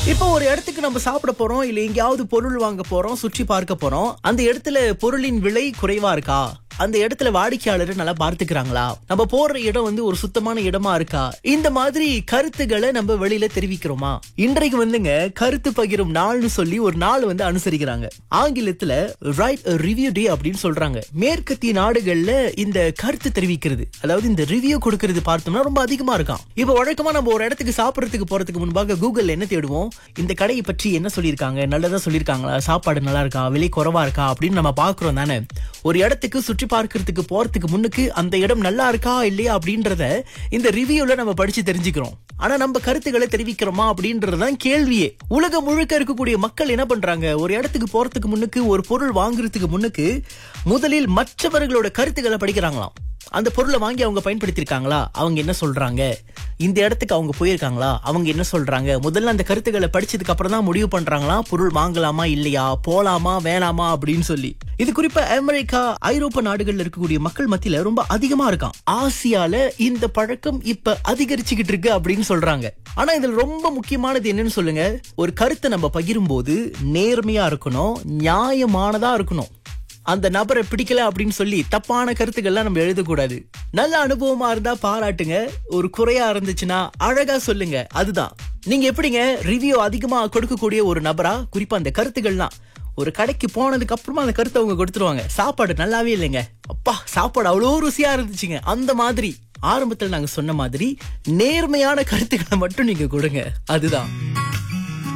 இப்போ ஒரு இடத்துக்கு நம்ம சாப்பிட போறோம் இல்ல எங்கேயாவது பொருள் வாங்க போறோம் சுற்றி பார்க்க போறோம் அந்த இடத்துல பொருளின் விலை குறைவா இருக்கா அந்த இடத்துல வாடிக்கையாளர் நல்லா பார்த்துக்கிறாங்களா நம்ம போற இடம் வந்து ஒரு சுத்தமான இடமா இருக்கா இந்த மாதிரி கருத்துக்களை நம்ம வெளியில தெரிவிக்கிறோமா இன்றைக்கு வந்துங்க கருத்து பகிரும் நாள்னு சொல்லி ஒரு நாள் வந்து அனுசரிக்கிறாங்க ஆங்கிலத்துல ரைட் ரிவ்யூ டே அப்படின்னு சொல்றாங்க மேற்கத்திய நாடுகள்ல இந்த கருத்து தெரிவிக்கிறது அதாவது இந்த ரிவ்யூ கொடுக்கறது பார்த்தோம்னா ரொம்ப அதிகமா இருக்காம் இப்ப வழக்கமா நம்ம ஒரு இடத்துக்கு சாப்பிடறதுக்கு போறதுக்கு முன்பாக கூகுள்ல என்ன தேடுவோம் இந்த கடையை பற்றி என்ன சொல்லியிருக்காங்க நல்லதா சொல்லியிருக்காங்களா சாப்பாடு நல்லா இருக்கா விலை குறைவா இருக்கா அப்படின்னு நம்ம பாக்குறோம் தானே ஒரு இடத்துக்கு சுற்றி பார்க்கறதுக்கு போறதுக்கு முன்னுக்கு அந்த இடம் நல்லா இருக்கா இல்லையா அப்படின்றத இந்த ரிவ்யூல நம்ம படிச்சு தெரிஞ்சுக்கிறோம் ஆனா நம்ம கருத்துக்களை தெரிவிக்கிறோமா அப்படின்றதுதான் கேள்வியே உலகம் முழுக்க இருக்கக்கூடிய மக்கள் என்ன பண்றாங்க ஒரு இடத்துக்கு போறதுக்கு முன்னுக்கு ஒரு பொருள் வாங்குறதுக்கு முன்னுக்கு முதலில் மற்றவர்களோட கருத்துக்களை படிக்கிறாங்களாம் அந்த பொருளை வாங்கி அவங்க பயன்படுத்தியிருக்காங்களா அவங்க என்ன சொல்றாங்க இந்த இடத்துக்கு அவங்க போயிருக்காங்களா அவங்க என்ன சொல்றாங்க முதல்ல அந்த கருத்துக்களை படிச்சதுக்கு அப்புறம் தான் முடிவு பண்றாங்களா பொருள் வாங்கலாமா இல்லையா போலாமா வேணாமா அப்படின்னு சொல்லி இது குறிப்பா அமெரிக்கா ஐரோப்பா நாடுகள்ல இருக்கக்கூடிய மக்கள் மத்தியில ரொம்ப அதிகமா இருக்கான் ஆசியால இந்த பழக்கம் இப்ப அதிகரிச்சுக்கிட்டு இருக்கு அப்படின்னு சொல்றாங்க ஆனா இதுல ரொம்ப முக்கியமானது என்னன்னு சொல்லுங்க ஒரு கருத்தை நம்ம பகிரும்போது நேர்மையா இருக்கணும் நியாயமானதா இருக்கணும் அந்த நபரை பிடிக்கல அப்படின்னு சொல்லி தப்பான கருத்துக்கள்லாம் நம்ம எழுதக்கூடாது நல்ல அனுபவமா இருந்தா பாராட்டுங்க ஒரு குறையா இருந்துச்சுன்னா அழகா சொல்லுங்க அதுதான் நீங்க எப்படிங்க ரிவ்யூ அதிகமா கொடுக்கக்கூடிய ஒரு நபரா குறிப்பா அந்த கருத்துக்கள்லாம் ஒரு கடைக்கு போனதுக்கு அப்புறமா அந்த கருத்தை அவங்க கொடுத்துருவாங்க சாப்பாடு நல்லாவே இல்லைங்க அப்பா சாப்பாடு அவ்வளோ ருசியா இருந்துச்சுங்க அந்த மாதிரி ஆரம்பத்துல நாங்க சொன்ன மாதிரி நேர்மையான கருத்துக்களை மட்டும் நீங்க கொடுங்க அதுதான்